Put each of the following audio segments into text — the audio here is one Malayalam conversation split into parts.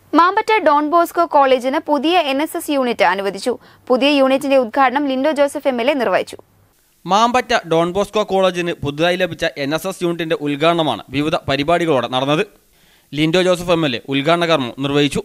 മാമ്പറ്റ ഡോൺ ബോസ്കോ കോളേജിന് പുതിയ എൻ എസ് എസ് യൂണിറ്റ് അനുവദിച്ചു പുതിയ യൂണിറ്റിന്റെ ഉദ്ഘാടനം Lindo Joseph M L A നിർവഹിച്ചു മാമ്പറ്റ ഡോൺ ബോസ്കോ കോളേജിന് പുതുതായി ലഭിച്ച എൻ എസ് എസ് യൂണിറ്റിന്റെ ഉദ്ഘാടനമാണ് വിവിധ പരിപാടികളോടെ നടന്നത് Lindo Joseph M L A ഉദ്ഘാടന കർമ്മം നിർവഹിച്ചു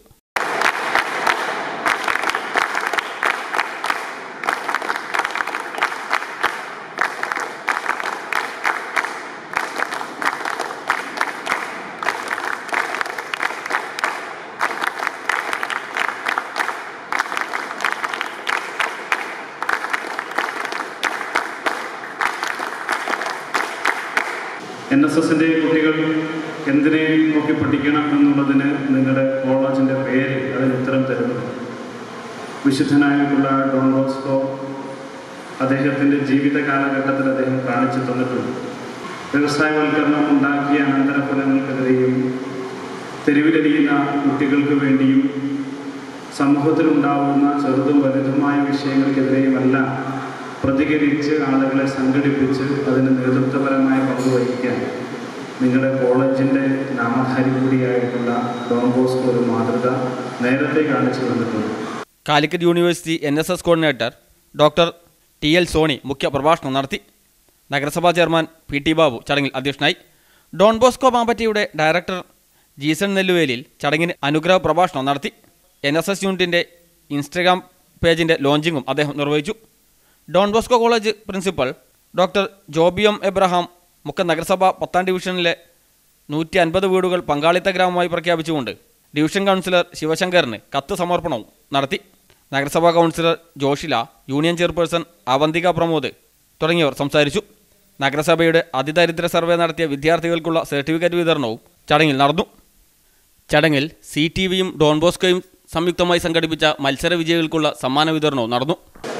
എൻ എസ് എസിൻ്റെ കുട്ടികൾ എന്തിനെ നോക്കി പഠിക്കണം എന്നുള്ളതിന് നിങ്ങളുടെ കോളേജിൻ്റെ പേര് അതിന് ഉത്തരം തരുന്നുണ്ട് വിശുദ്ധനായിട്ടുള്ള ഡോൺ ബോസ്കോ അദ്ദേഹത്തിൻ്റെ ജീവിത കാലഘട്ടത്തിൽ അദ്ദേഹം കാണിച്ചു തന്നിട്ടുണ്ട് വ്യവസായവൽക്കരണം ഉണ്ടാക്കിയ അനന്തരഫലങ്ങൾക്കെതിരെയും തെരുവിലരിയുന്ന കുട്ടികൾക്ക് വേണ്ടിയും സമൂഹത്തിലുണ്ടാവുന്ന ചെറുതും വലുതുമായ വിഷയങ്ങൾക്കെതിരെയുമെല്ലാം പ്രതികരിച്ച് ആളുകളെ സംഘടിപ്പിച്ച് അതിന് നേതൃത്വപരമായ പങ്ക് വഹിക്കാൻ നിങ്ങളുടെ കോളേജിൻ്റെ നാമധാരി കൂടിയായിട്ടുള്ള ഡോൺ ബോസ്കോ ഒരു മാതൃക നേരത്തെ കാണിച്ചു തന്നിട്ടുണ്ട് Calicut university N S S coordinator doctor T L Soni മുഖ്യ പ്രഭാഷണം നടത്തി നഗരസഭാ ചെയർമാൻ പി ടി ബാബു ചടങ്ങിൽ അധ്യക്ഷനായി ഡോൺ ബോസ്കോ മാമ്പറ്റയുടെ ഡയറക്ടർ ജീസൺ നെല്ലുവേലിൽ ചടങ്ങിന് അനുഗ്രഹ പ്രഭാഷണം നടത്തി എൻ എസ് എസ് യൂണിറ്റിൻ്റെ ഇൻസ്റ്റഗ്രാം പേജിൻ്റെ ലോഞ്ചിങ്ങും അദ്ദേഹം നിർവഹിച്ചു Don Bosco college principal doctor ജോബിയം എബ്രഹാം മുക്ക നഗരസഭ പത്താം ഡിവിഷനിലെ നൂറ്റി അൻപത് വീടുകൾ പങ്കാളിത്ത ഗ്രാമമായി പ്രഖ്യാപിച്ചുകൊണ്ട് ഡിവിഷൻ കൗൺസിലർ ശിവശങ്കറിന് കത്ത് സമർപ്പണവും നടത്തി നഗരസഭാ councillor Joshila union chairperson Avanthika Pramod തുടങ്ങിയവർ സംസാരിച്ചു നഗരസഭയുടെ അതിദരിദ്ര സർവേ നടത്തിയ വിദ്യാർത്ഥികൾക്കുള്ള സർട്ടിഫിക്കറ്റ് വിതരണവും ചടങ്ങിൽ നടന്നു ചടങ്ങിൽ സി ടി വിയും ഡോൺ ബോസ്കോയും സംയുക്തമായി സംഘടിപ്പിച്ച മത്സര വിജയികൾക്കുള്ള സമ്മാന വിതരണവും നടന്നു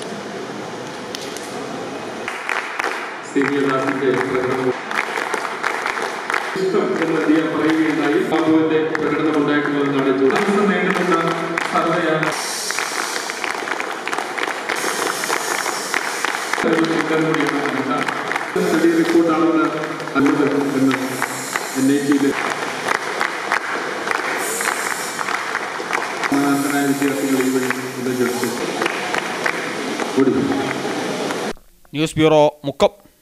സീനിയർദാസിന്റെ പ്രകടനം ഇഷ്ടം എന്ന് ദിയ പറയുകയുണ്ടായി ബാബുവിന്റെ പ്രകടനം ഉണ്ടായിട്ടുള്ളതെന്നാണ് ജോലി നേരിടുന്ന സർവയാണ് സ്റ്റഡി റിപ്പോർട്ടാണെന്ന് അനുമതി എന്ന് എൻ ഐ ടിയിൽ സമാനാന്തരായ വിദ്യാർത്ഥികൾ ഈ വഴി ഇത് ജഡ്ജ് ഓടി ന്യൂസ് ബ്യൂറോ മുക്കം